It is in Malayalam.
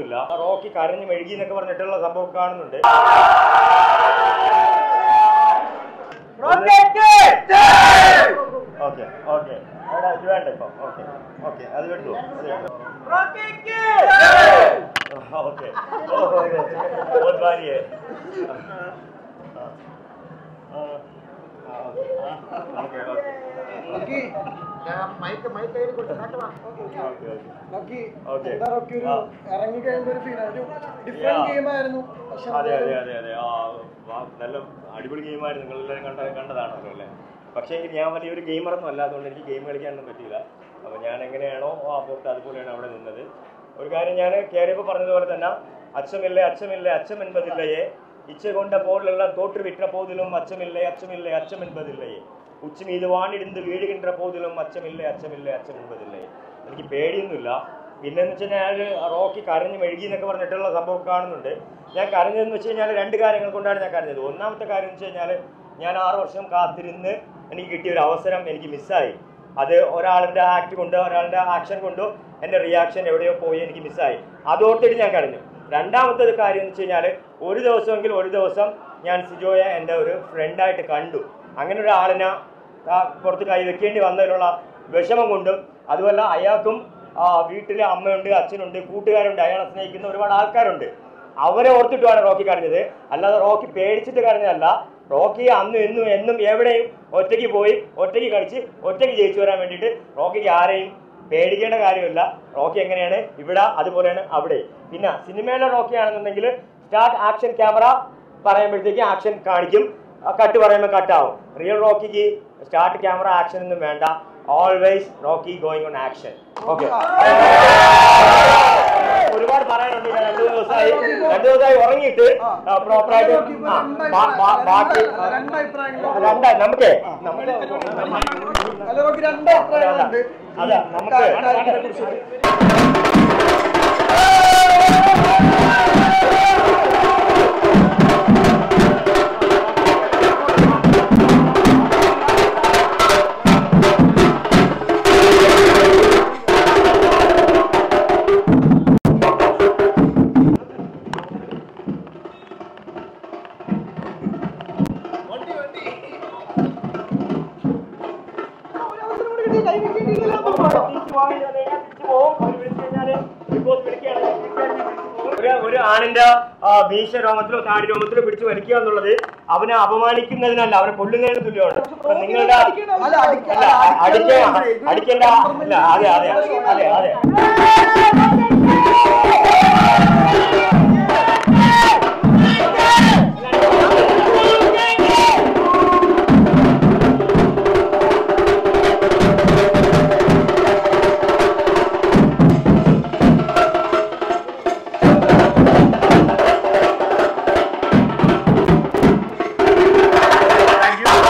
പേടിയൊന്നുമില്ല റോക്കി കരഞ്ഞ് മെഴുകി എന്നൊക്കെ പറഞ്ഞിട്ടുള്ള സംഭവം കാണുന്നുണ്ട് ഓക്കെ ഓക്കെ അവിടെ ഇത് വേണ്ട ഇപ്പൊ ഓക്കെ ഓക്കെ അത് വിട്ടു അത് വേണ്ട ഓക്കെ बहुत भारी है ഓക്കെ ഓക്കെ ലക്കി Okay. എന്താ റോക്കി ഒരു ആ. ഇറങ്ങി കഴിയുമ്പോ ഒരു ഫീൽ ഒരു Yeah. ഡിഫറെന്റ് ഗെയിം ആയിരുന്നു പക്ഷെ അതെ അതെ അതെ അതെ ആ വാ- നല്ല അടിപൊളി ഗെയിമായിരുന്നു നിങ്ങളെല്ലാവരും കണ്ട കണ്ടതാണല്ലോ അല്ലേ പക്ഷേ എങ്കിൽ ഞാൻ വലിയൊരു ഗെയിമറൊന്നും അല്ല അതുകൊണ്ട് എനിക്ക് ഗെയിം കളിക്കാനൊന്നും പറ്റിയില്ല അപ്പോൾ ഞാൻ എങ്ങനെയാണോ ആ പുറത്ത് അതുപോലെയാണ് അവിടെ നിന്നത് ഒരു കാര്യം ഞാൻ കയറിയപ്പോൾ പറഞ്ഞതുപോലെ തന്നെ അച്ഛമില്ലേ അച്ഛമില്ലേ അച്ഛം എൺപതില്ലയെ ഇച്ച കൊണ്ട പോലെല്ലാം തോற்று വിട്ട പോതിലും അച്ഛമില്ലേ അച്ഛമില്ലേ അച്ഛം എൺപതില്ലയെ ഉച്ച മീത് വാണിടുന്ന് വീഴുകിன்ற പോതിലും അച്ഛമില്ലേ അച്ഛമില്ലേ അച്ഛം എൺപതില്ലേ എനിക്ക് പേടിയൊന്നുമില്ല പിന്നെന്ന് വെച്ച് കഴിഞ്ഞാൽ റോക്കി കരഞ്ഞ് മെഴുകി എന്നൊക്കെ പറഞ്ഞിട്ടുള്ള സംഭവം കാണുന്നുണ്ട് ഞാൻ കരഞ്ഞതെന്ന് വെച്ച് കഴിഞ്ഞാൽ രണ്ട് കാര്യങ്ങൾ കൊണ്ടാണ് ഞാൻ കരഞ്ഞത് ഒന്നാമത്തെ കാര്യം എന്ന് വെച്ച് കഴിഞ്ഞാൽ ഞാൻ ആറ് വർഷം കാത്തിരുന്ന് എനിക്ക് കിട്ടിയ ഒരു അവസരം എനിക്ക് മിസ്സായി അത് ഒരാളുടെ ആക്ട് കൊണ്ട് ഒരാളുടെ ആക്ഷൻ കൊണ്ടോ എൻ്റെ റിയാക്ഷൻ എവിടെയോ പോയി എനിക്ക് മിസ്സായി അതോർത്തിട്ട് ഞാൻ കരഞ്ഞു രണ്ടാമത്തെ ഒരു കാര്യം എന്ന് വെച്ച് കഴിഞ്ഞാൽ ഒരു ദിവസമെങ്കിൽ ഒരു ദിവസം ഞാൻ സിജോയെ എൻ്റെ ഒരു ഫ്രണ്ടായിട്ട് കണ്ടു അങ്ങനെ ഒരാളിനെ ആ, പുറത്ത് കൈ വെക്കേണ്ടി വന്നതിലുള്ള വിഷമം കൊണ്ടും അതുമല്ല അയാൾക്കും ആ, വീട്ടിലെ അമ്മയുണ്ട് അച്ഛനുണ്ട് കൂട്ടുകാരുണ്ട് അയാളെ സ്നേഹിക്കുന്ന ഒരുപാട് ആൾക്കാരുണ്ട് അവരെ ഓർത്തിട്ടുമാണ് റോക്കി കരഞ്ഞത് അല്ലാതെ റോക്കി പേടിച്ചിട്ട് കരഞ്ഞതല്ല റോക്കി അന്നും എന്നും എന്നും എവിടെയും ഒറ്റയ്ക്ക് പോയി ഒറ്റയ്ക്ക് കളിച്ച് ഒറ്റയ്ക്ക് ജയിച്ചു വരാൻ വേണ്ടിയിട്ട് റോക്കിക്ക് ആരെയും പേടിക്കേണ്ട കാര്യമില്ല റോക്കി എങ്ങനെയാണ് ഇവിടെ അതുപോലെയാണ് അവിടെ പിന്നെ സിനിമയിലെ റോക്കി ആണെന്നുണ്ടെങ്കിൽ സ്റ്റാർട്ട് ആക്ഷൻ ക്യാമറ പറയുമ്പോഴത്തേക്ക് ആക്ഷൻ കാണിക്കും കട്ട് പറയുമ്പോൾ കട്ടാവും റിയൽ റോക്കിക്ക് സ്റ്റാർട്ട് ക്യാമറ ആക്ഷൻ ഒന്നും വേണ്ട always Rocky going on action okay ഒരുപാട് പറയാനുണ്ട് ഞാൻ രണ്ടു ദിവസമായി രണ്ടു ദിവസമായി ഉറങ്ങിയിട്ട് പ്രോപ്പറായിട്ട് ബാക്കി രണ്ടഭിപ്രായങ്ങൾ രണ്ട് നമുക്ക് നമുക്ക് അല്ല റോക്കി രണ്ട് അഭിപ്രായങ്ങളുണ്ട് അതെ നമുക്ക് ഒരു ഒരു ആണിന്റെ ആ, മീശ രോമത്തിലോ താടി രോമത്തിലോ പിടിച്ച് വലിക്കുക എന്നുള്ളത് അവനെ അപമാനിക്കുന്നതിനല്ല അവനെ കൊല്ലുന്നതിന് തുല്യമാണ് അപ്പൊ നിങ്ങളുടെ അല്ല, അടിക്ക- അല്ല, അല്ല, അടിക്ക അടിക്കാന്ന് അടിക്കേണ്ട അല്ല അതെ അതെ അതെ അതെ